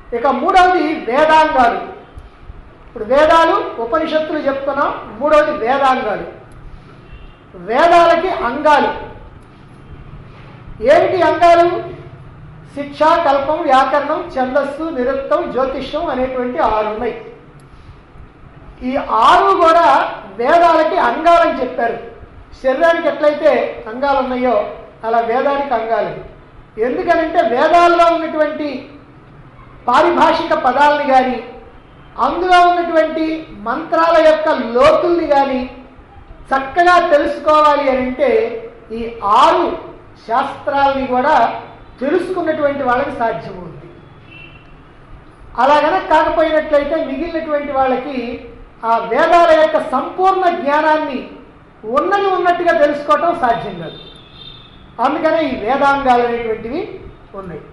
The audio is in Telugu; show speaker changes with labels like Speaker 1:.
Speaker 1: ఇక మూడవది వేదాంగాలు ఇప్పుడు వేదాలు ఉపనిషత్తులు చెప్తున్నాం మూడవది వేదాంగాలు వేదాలకి అంగాలు ఏమిటి అంగాలు శిక్ష కల్పం వ్యాకరణం ఛందస్సు నిరుక్తం జ్యోతిష్యం అనేటువంటి ఆరు ఉన్నాయి ఈ ఆరు కూడా వేదాలకి అంగాలని చెప్పారు శరీరానికి ఎట్లయితే అంగాలు ఉన్నాయో అలా వేదానికి అంగాలు ఎందుకనంటే వేదాల్లో ఉన్నటువంటి పారిభాషిక పదాలని కానీ అందులో ఉన్నటువంటి మంత్రాల యొక్క లోతుల్ని కానీ చక్కగా తెలుసుకోవాలి అని అంటే ఈ ఆరు శాస్త్రాలని కూడా తెలుసుకున్నటువంటి వాళ్ళకి సాధ్యమవుతుంది అలా గనక కాకపోయినట్లయితే మిగిలినటువంటి వాళ్ళకి ఆ వేదాల యొక్క సంపూర్ణ జ్ఞానాన్ని ఉన్నది ఉన్నట్టుగా తెలుసుకోవటం సాధ్యం కాదు అందుకనే ఈ వేదాంగాలు అనేటువంటివి ఉన్నాయి